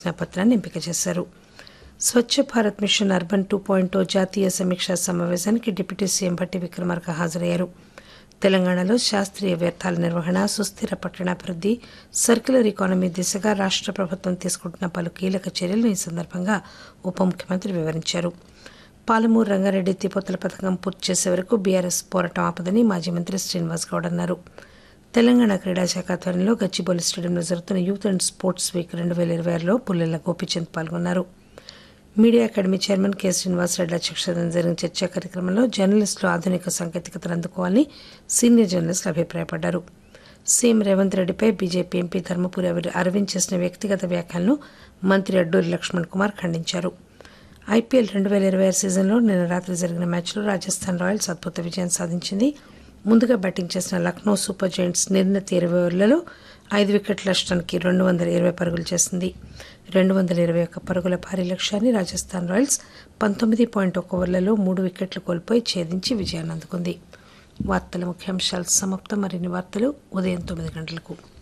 పత్రాన్ని ఎంపిక చేశారు Swachh Bharat mission urban two point జాతీయ సమీక్షా సమావేశానికి డిప్యూటీ సీఎం భట్టి విక్రమార్క హాజరయ్యారు తెలంగాణలో శాస్త్రీయ వ్యర్థాల నిర్వహణ సుస్థిర పట్టణాభివృద్ది సర్క్యులర్ ఎకానమీ దిశగా రాష్ట ప్రభుత్వం తీసుకుంటున్న పలు కీలక చర్యలను ఈ సందర్భంగా ఉప ముఖ్యమంత్రి వివరించారు పాలమూరు రంగారెడ్డి ఎత్తిపోతల పథకం పూర్తి చేసే వరకు బీఆర్ఎస్ పోరాటం ఆపదని మాజీ మంత్రి శ్రీనివాస్ గౌడ్ అన్నారు తెలంగాణ క్రీడా శాఖ ఆధ్వర్యంలో గచ్చిబౌలి స్టేడియంలో జరుగుతున్న యూత్ అండ్ స్పోర్ట్స్ వీక్ రెండు వేల ఇరవై ఆరులో పుల్లెల గోపీచంద్ పాల్గొన్నారు media academy chairman K Srinivasa Reddy అధ్యక్షతన జరిగిన చర్చా కార్యక్రమంలో జర్నలిస్టులు ఆధునిక సాంకేతికతను అందుకోవాలని సీనియర్ జర్నలిస్టులు అభిప్రాయపడ్డారు సీఎం రేవంత్ రెడ్డిపై బీజేపీ ఎంపీ ధర్మపురి అవి- అరవింద్ చేసిన వ్యక్తిగత వ్యాఖ్యలను మంత్రి అడ్డూరి లక్ష్మణ్ కుమార్ ఖండించారు ఐపీఎల్ రెండు వేల ఇరవై ఆరు సీజన్లో నిన్న రాత్రి జరిగిన మ్యాచ్లో రాజస్థాన్ రాయల్స్ అద్భుత విజయం సాధించింది ముందుగా బ్యాటింగ్ చేసిన లక్నో సూపర్ జైంట్స్ నిర్ణీత ఇరవై ఓవర్లలో ఐదు వికెట్ల నష్టానికి రెండు వందల ఇరవై పరుగులు చేసింది రెండు వందల ఇరవై ఒక్క పరుగుల భారీ లక్ష్యాన్ని రాజస్థాన్ రాయల్స్ పంతొమ్మిది పాయింట్ ఒక ఓవర్లలో మూడు వికెట్లు కోల్పోయి ఛేదించి విజయాన్ని అందుకుంది వార్తల ముఖ్యాంశాలు సమాప్తం మరిన్ని వార్తలు ఉదయం తొమ్మిది గంటలకు